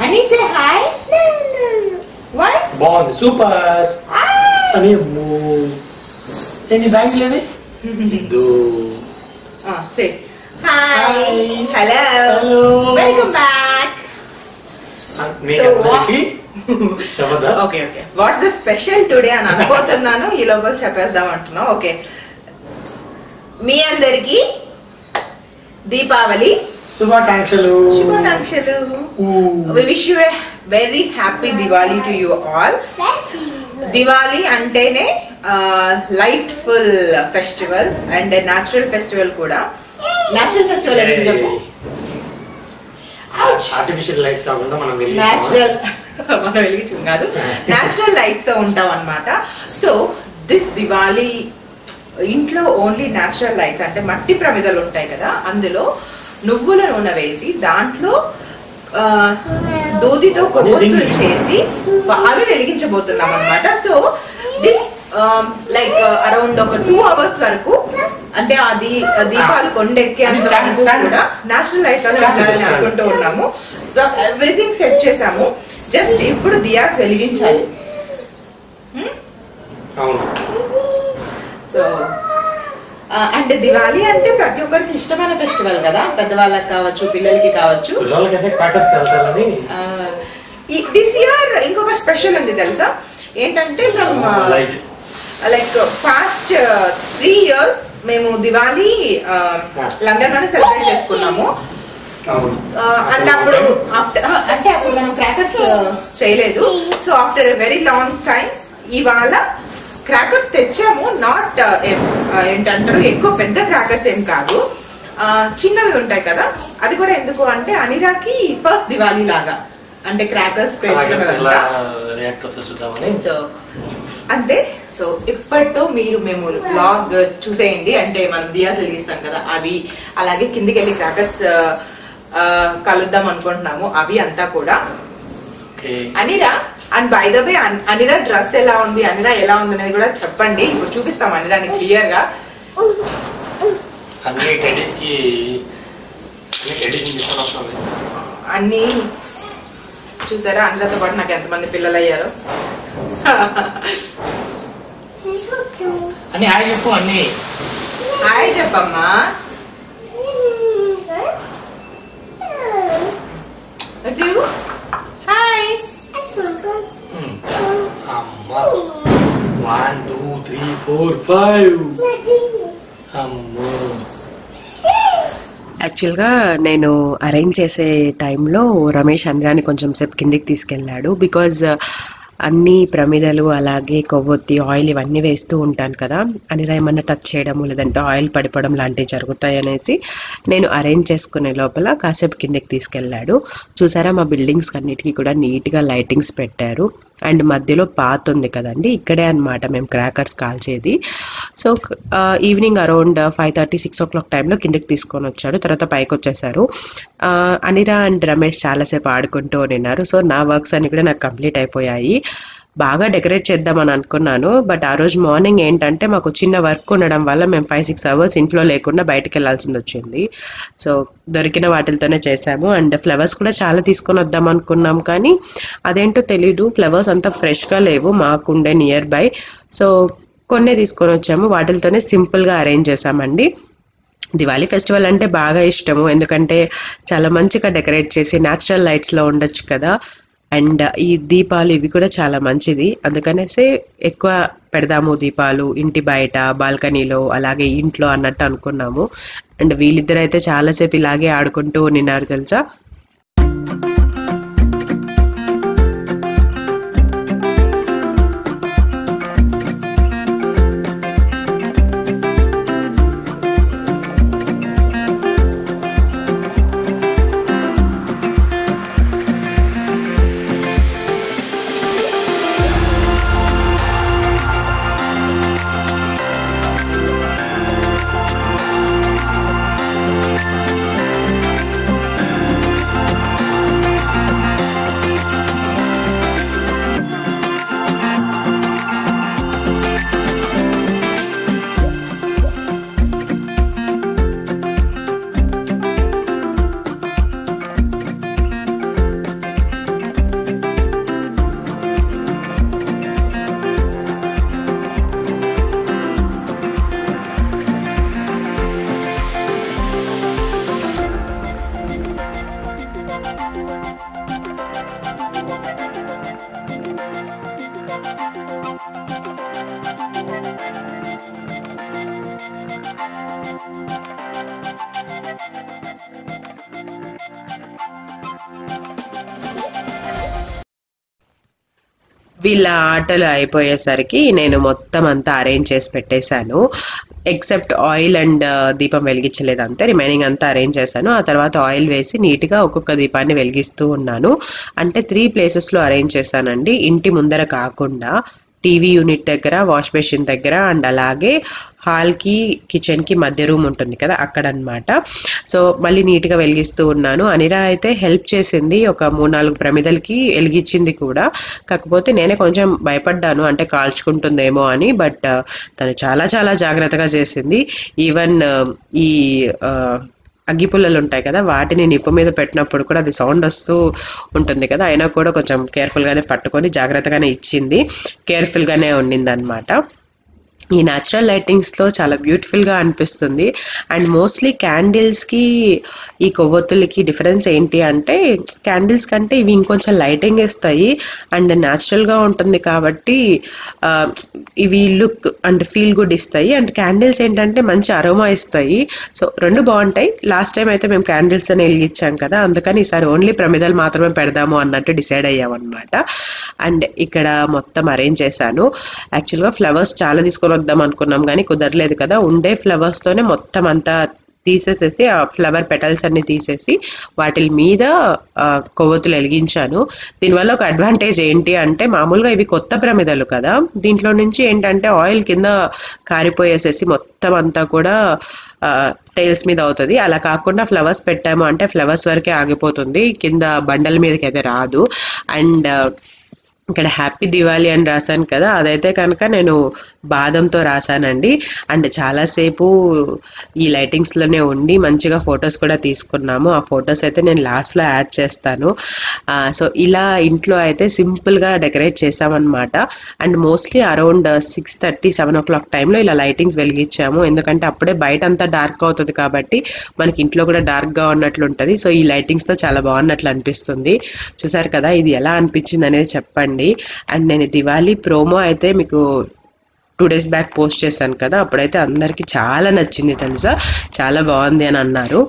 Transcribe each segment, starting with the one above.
Ani, say hi. What? బాగుంది super అని అమ్మో ఏంటి బ్యాంక్ లేదు ఇద్దు Ah, say hi. Hi. Hello. Hello. Welcome back. మీకు So, అందరికి చెప్పదా okay okay what's the special today అని అనుకుంటున్నాను ఈ లోపల చెప్పేద్దాం అంటున్నాం ఓకే మీ అందరికి దీపావళి శుభాకాంక్షలు శుభాకాంక్షలు we wish you very happy Diwali to you all Diwali అంటేనే light full festival and natural festival కూడా న్యాచురల్ ఫెస్టివల్ అని చెప్పు ఆర్టిఫిషియల్ లైట్స్ కాకుండా మనం న్యాచురల్ మనం వెలిగించింది కాదు న్యాచురల్ లైట్స్ తో ఉంటాం అన్నమాట సో దిస్ దివాళీ ఇంట్లో ఓన్లీ న్యాచురల్ లైట్స్ అంటే మట్టి ప్రమిదలు ఉంటాయి కదా అందులో నువ్వుల నూనె వేసి దాంట్లో ఆ, దూదితో కొవ్వొత్తులు చేసి అవి వెలిగించబోతున్నాం అనమాట సో దిస్ లైక్ అరౌండ్ ఒక టూ అవర్స్ వరకు అంటే అది ఆ దీపాలు కొండెక్కి అది stand, stand. కూడా నేచురల్ లైట్ Stand, ఉండాలని stand. అనుకుంటూ ఉన్నాము సో ఎవ్రీథింగ్ సెట్ చేసాము జస్ట్ ఇప్పుడు దియాస్ వెలిగించాలి అవును సో అండ్ దివాళీ అంటే ప్రతి ఒక్కరికి ఇష్టమైన ఫెస్టివల్ కదా పెద్దవాళ్ళకి కావచ్చు పిల్లలకి కావచ్చు పిల్లలకైతే క్రాకర్స్ కలచాలని దిస్ ఇయర్ ఇంకొక స్పెషల్ ఉంది తెలుసా ఏంటంటే from light like past three years మేము దివాళీ లండన్ లోనే సెలబ్రేట్ చేసుకున్నాము అవును అండ్ అప్పుడు after- ఆ, అంటే అప్పుడు మనం క్రాకర్స్ చేయలేదు so after very long time ఇవాళ క్రాకర్స్ తెచ్చాము నాట్ ఏంటంటారు ఎక్కువ పెద్ద క్రాకర్స్ ఏం కాదు ఆ, చిన్నవి ఉంటాయి కదా అది కూడా ఎందుకు అంటే అనిరాకి ఫస్ట్ దివాళీ లాగా అంటే క్రాకర్స్ క్రాకర్స్ ఎలా పేర్చడం రియాక్ట్ అవుతుందో చూద్దామని సో అంతే సో ఇప్పటితో మీరు మేము బ్లాగ్ చూసేయండి అంటే మనం దియాస్ వెలిగిస్తాం కదా అవి అలాగే కిందికి వెళ్ళి క్రాకర్స్ కలుద్దాం అనుకుంటున్నాము అవి అంతా కూడా okay Anira and by the way Anira dress ఎలా ఉంది అనిరా ఎలా ఉంది అనేది కూడా చెప్పండి ఇప్పుడు చూపిస్తాం అనిరాని క్లియర్ గా అన్ని టెడీస్ కి అన్ని టెడీస్ తీసుకొని వస్తుంది అన్ని చూసారా అనిరాతో పాటు నాకు ఎంతమంది పిల్లలు అయ్యారు అన్ని హాయ్ చెప్పు అన్ని హాయ్ చెప్పమ్మా తిరుగు హాయ్ Hmm. అమ్మా one two three four five అమ్మో యాక్చువల్గా నేను అరేంజ్ చేసే టైంలో రమేష్ అంద్రాని కొంచెం సేపు కిందికి తీసుకెళ్ళాడు బికాజ్ అన్ని ప్రమిదలు అలాగే కొవ్వొత్తి ఆయిల్ ఇవన్నీ వేస్తూ ఉంటాను కదా అనిరా ఏమన్నా టచ్ చేయడము లేదంటే ఆయిల్ పడిపోవడం లాంటివి జరుగుతాయి అనేసి నేను అరేంజ్ చేసుకునే లోపల కాసేపు కిందకి తీసుకెళ్ళాడు చూసారా మా బిల్డింగ్స్ అన్నిటికీ కూడా నీట్గా లైటింగ్స్ పెట్టారు అండ్ మధ్యలో పాత్ ఉంది కదండి ఇక్కడే అన్నమాట మేము క్రాకర్స్ కాల్చేది so evening around five thirty six o'clock టైంలో కిందకి తీసుకొని వచ్చాడు తర్వాత పైకి వచ్చేసారు ఆ, అనిరా అండ్ రమేష్ చాలాసేపు ఆడుకుంటూ ఉన్నారు సో నా వర్క్స్ అన్ని కూడా నాకు కంప్లీట్ అయిపోయాయి బాగా డెకరేట్ చేద్దామని అనుకున్నాను బట్ ఆ రోజు మార్నింగ్ ఏంటంటే మాకు చిన్న వర్క్ ఉండడం వల్ల మేము ఫైవ్ సిక్స్ అవర్స్ ఇంట్లో లేకుండా బయటికి వెళ్ళాల్సింది వచ్చింది సో దొరికిన వాటితోనే చేసాము అండ్ ఫ్లవర్స్ కూడా చాలా తీసుకొని వద్దాం అనుకున్నాం కానీ అదేంటో తెలీదు ఫ్లవర్స్ అంతా ఫ్రెష్గా లేవు మాకుండే నియర్ బై సో కొన్నే తీసుకొని వచ్చాము వాటితోనే సింపుల్గా అరేంజ్ చేసామండి దివాళీ ఫెస్టివల్ అంటే బాగా ఇష్టము ఎందుకంటే చాలా మంచిగా డెకరేట్ చేసి న్యాచురల్ లైట్స్లో ఉండొచ్చు కదా అండ్ ఈ దీపాలు ఇవి కూడా చాలా మంచిది అందుకనేసి ఎక్కువ పెడదాము దీపాలు ఇంటి బయట బాల్కనీలో అలాగే ఇంట్లో అన్నట్టు అనుకున్నాము అండ్ వీళ్ళిద్దరైతే చాలాసేపు ఇలాగే ఆడుకుంటూ నిన్నారు తెలుసా వీళ్ళ ఆటలు అయిపోయేసరికి నేను మొత్తం అంతా అరేంజ్ చేసి పెట్టేశాను ఎక్సెప్ట్ ఆయిల్ అండ్ దీపం వెలిగించలేదు అంతే రిమైనింగ్ అంతా అరేంజ్ చేశాను ఆ తర్వాత ఆయిల్ వేసి నీట్గా ఒక్కొక్క దీపాన్ని వెలిగిస్తూ ఉన్నాను అంటే త్రీ ప్లేసెస్లో అరేంజ్ చేశానండి ఇంటి ముందర కాకుండా టీవీ యూనిట్ దగ్గర వాష్ బేసిన్ దగ్గర అండ్ అలాగే హాల్కి కిచెన్కి మధ్య రూమ్ ఉంటుంది కదా అక్కడ అనమాట సో మళ్ళీ నీట్గా వెలిగిస్తూ ఉన్నాను అనిరా అయితే హెల్ప్ చేసింది ఒక మూడు నాలుగు ప్రమిదలకి వెలిగించింది కూడా కాకపోతే నేనే కొంచెం భయపడ్డాను అంటే కాల్చుకుంటుందేమో అని బట్ తను చాలా చాలా జాగ్రత్తగా చేసింది ఈవెన్ ఈ ఆ, అగ్గిపుల్లలు ఉంటాయి కదా వాటిని నిప్పు మీద పెట్టినప్పుడు కూడా అది సౌండ్ వస్తూ ఉంటుంది కదా అయినా కూడా కొంచెం కేర్ఫుల్గానే పట్టుకొని జాగ్రత్తగానే ఇచ్చింది కేర్ఫుల్గానే ఉండింది అనమాట ఈ న్యాచురల్ లైటింగ్స్లో చాలా బ్యూటిఫుల్గా అనిపిస్తుంది అండ్ మోస్ట్లీ క్యాండిల్స్కి ఈ కొవ్వొత్తులకి డిఫరెన్స్ ఏంటి అంటే క్యాండిల్స్ కంటే ఇవి ఇంకొంచెం లైటింగ్ ఇస్తాయి అండ్ న్యాచురల్గా ఉంటుంది కాబట్టి ఆ, ఇవి లుక్ అండ్ ఫీల్ గుడ్ ఇస్తాయి అండ్ క్యాండిల్స్ ఏంటంటే మంచి అరోమా ఇస్తాయి సో రెండు బాగుంటాయి లాస్ట్ టైం అయితే మేము క్యాండిల్స్ అని వెలిగించాం కదా అందుకని ఈసారి ఓన్లీ ప్రమిదలు మాత్రమే పెడదాము అన్నట్టు డిసైడ్ అయ్యామన్నమాట అండ్ ఇక్కడ మొత్తం అరేంజ్ చేశాను యాక్చువల్గా ఫ్లవర్స్ చాలా తీసుకొని వద్దాం అనుకున్నాం కానీ కుదరలేదు కదా ఉండే ఫ్లవర్స్తోనే మొత్తం అంతా తీసేసేసి ఆ ఫ్లవర్ పెటల్స్ అన్ని తీసేసి వాటి మీద ఆ, కొవ్వొత్తులు వెలిగించాను దీనివల్ల ఒక అడ్వాంటేజ్ ఏంటి అంటే మామూలుగా ఇవి కొత్త ప్రమిదలు కదా దీంట్లో నుంచి ఏంటంటే ఆయిల్ కింద కారిపోయేసేసి మొత్తం అంతా కూడా టైల్స్ మీద అవుతుంది అలా కాకుండా ఫ్లవర్స్ పెట్టాము అంటే ఫ్లవర్స్ వరకే ఆగిపోతుంది కింద బండల మీదకి అయితే రాదు అండ్ ఇక్కడ హ్యాపీ దివాళీ అని రాశాను కదా అదైతే కనుక నేను బాదంతో రాశానండి అండ్ చాలాసేపు ఈ లైటింగ్స్లోనే ఉండి మంచిగా ఫొటోస్ కూడా తీసుకున్నాము ఆ ఫొటోస్ అయితే నేను లాస్ట్లో యాడ్ చేస్తాను సో ఇలా ఇంట్లో అయితే సింపుల్గా డెకరేట్ చేసామన్నమాట and mostly around six thirty seven o'clock టైంలో ఇలా లైటింగ్స్ వెలిగించాము ఎందుకంటే అప్పుడే బయట అంతా డార్క్ అవుతుంది కాబట్టి మనకి ఇంట్లో కూడా డార్క్గా ఉన్నట్లు ఉంటుంది సో ఈ లైటింగ్స్తో చాలా బాగున్నట్లు అనిపిస్తుంది చూసారు కదా ఇది ఎలా అనిపించింది అనేది చెప్పండి అండ్ నేను దివాళీ ప్రోమో అయితే మీకు టూ డేస్ బ్యాక్ పోస్ట్ చేశాను కదా అప్పుడైతే అందరికీ చాలా నచ్చింది తెలుసా చాలా బాగుంది అని అన్నారు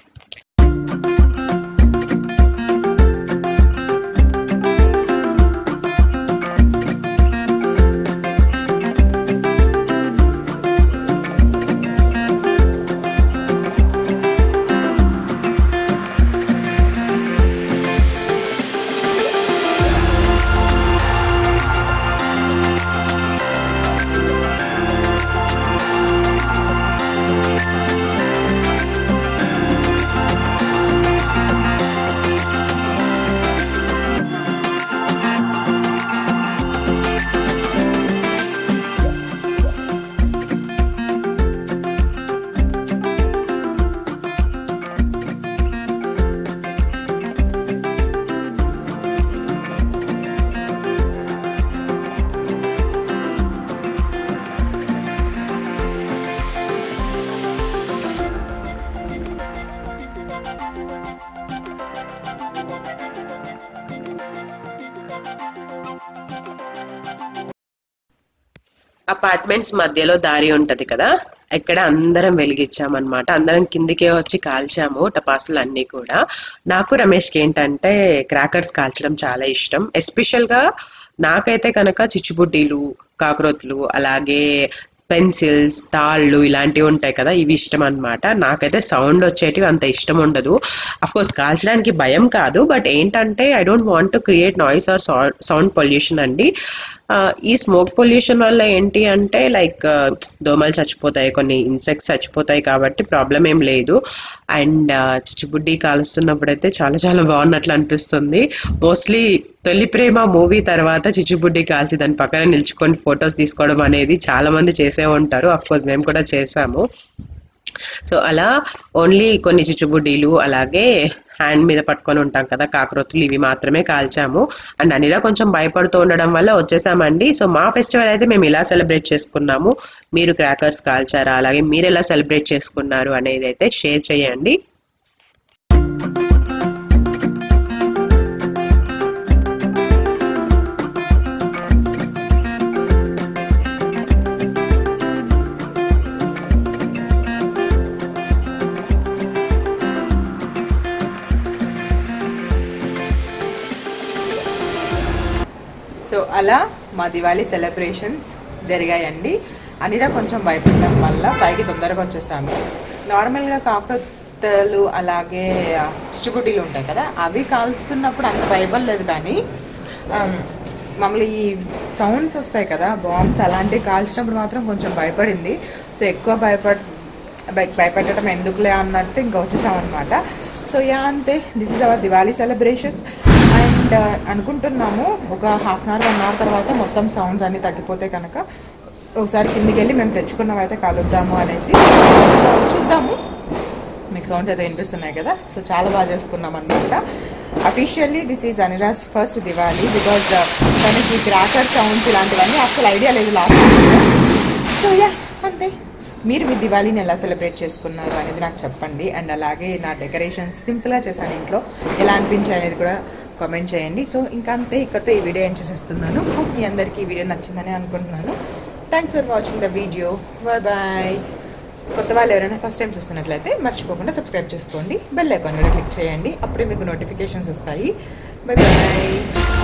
అపార్ట్మెంట్స్ మధ్యలో దారి ఉంటది కదా ఇక్కడ అందరం వెలిగించామన్నమాట అందరం కిందికే వచ్చి కాల్చాము టపాసులు అన్నీ కూడా నాకు రమేష్కి ఏంటంటే క్రాకర్స్ కాల్చడం చాలా ఇష్టం ఎస్పెషల్ గా నాకైతే కనుక చిచ్చుబుడ్డీలు కాక్రోత్లు అలాగే పెన్సిల్స్ తాళ్ళు ఇలాంటివి ఉంటాయి కదా ఇవి ఇష్టం అన్నమాట నాకైతే సౌండ్ వచ్చేటివి అంత ఇష్టం ఉండదు అఫ్ కోర్స్ కాల్చడానికి భయం కాదు బట్ ఏంటంటే I don't want to create noise or sound pollution అండి ఆ, ఈ స్మోక్ పొల్యూషన్ వల్ల ఏంటి అంటే లైక్ దోమలు చచ్చిపోతాయి కొన్ని ఇన్సెక్ట్స్ చచ్చిపోతాయి కాబట్టి ప్రాబ్లం ఏం లేదు అండ్ చిచ్చుబుడ్డి కాలుస్తున్నప్పుడు అయితే చాలా చాలా బాగున్నట్లు అనిపిస్తుంది మోస్ట్లీ తొలి ప్రేమ మూవీ తర్వాత చిచ్చుబుడ్డి కాల్చి దాని పక్కన నిల్చుకొని ఫొటోస్ తీసుకోవడం అనేది చాలా మంది చేసే ఉంటారు అఫ్ కోర్స్ మేము కూడా చేసాము సో అలా ఓన్లీ కొన్ని చిచ్చుబుడ్డీలు అలాగే హ్యాండ్ మీద పట్టుకొని ఉంటాం కదా కాక్రోతులు ఇవి మాత్రమే కాల్చాము అండ్ అనిలా కొంచెం భయపడుతూ ఉండడం వల్ల వచ్చేసామండి సో మా ఫెస్టివల్ అయితే మేము ఇలా సెలబ్రేట్ చేసుకున్నాము మీరు క్రాకర్స్ కాల్చారా అలాగే మీరు ఎలా సెలబ్రేట్ చేసుకున్నారు అనేది అయితే షేర్ చేయండి సో అలా మా దివాళీ సెలబ్రేషన్స్ జరిగాయండి అనిరా కొంచెం భయపడడం వల్ల పైకి తొందరగా వచ్చేసాము నార్మల్గా కాకరొత్తలు అలాగే ఆ, చిచ్చుకుటీలు ఉంటాయి కదా అవి కాల్స్తున్నప్పుడు అంత భయపడలేదు కానీ ఆమ్, మామూలు ఈ సౌండ్స్ వస్తాయి కదా బాంబ్స్ అలాంటివి కాల్చినప్పుడు మాత్రం కొంచెం భయపడింది సో ఎక్కువ భయపడ భయ భయపెట్టడం ఎందుకులే అన్నట్టు ఇంకా వచ్చేసాం అనమాట సో యా అంతే this is our Diwali celebrations and అనుకుంటున్నాము ఒక half an hour one hour తర్వాత మొత్తం సౌండ్స్ అన్నీ తగ్గిపోతే కనుక ఒకసారి కిందికి వెళ్ళి మేము తెచ్చుకున్నవి అయితే కలుద్దాము అనేసి సో చూద్దాము మీకు సౌండ్స్ అయితే వినిపిస్తున్నాయి కదా సో చాలా బాగా చేసుకున్నాం అనమాట officially this is Anira's first Diwali because తనకి క్రాకర్ సౌండ్స్ ఇలాంటివన్నీ అసలు ఐడియా లేదు లాస్ట్ సో యా అంతే మీరు మీ దివాళీని ఎలా సెలబ్రేట్ చేసుకున్నారు అనేది నాకు చెప్పండి అండ్ అలాగే నా డెకరేషన్స్ సింపుల్గా చేశాను ఇంట్లో ఎలా అనిపించాయి అనేది కూడా కామెంట్ చేయండి సో ఇంకా అంతే ఇక్కడితో ఈ వీడియో ఏం చేసేస్తున్నాను Hope మీ అందరికీ ఈ వీడియో నచ్చిందని అనుకుంటున్నాను thanks for watching the video bye bye కొత్త వాళ్ళు ఎవరైనా ఫస్ట్ టైం చూస్తున్నట్లయితే మర్చిపోకుండా సబ్స్క్రైబ్ చేసుకోండి బెల్ ఐకాన్ కూడా క్లిక్ చేయండి అప్పుడే మీకు నోటిఫికేషన్స్ వస్తాయి బై బాయ్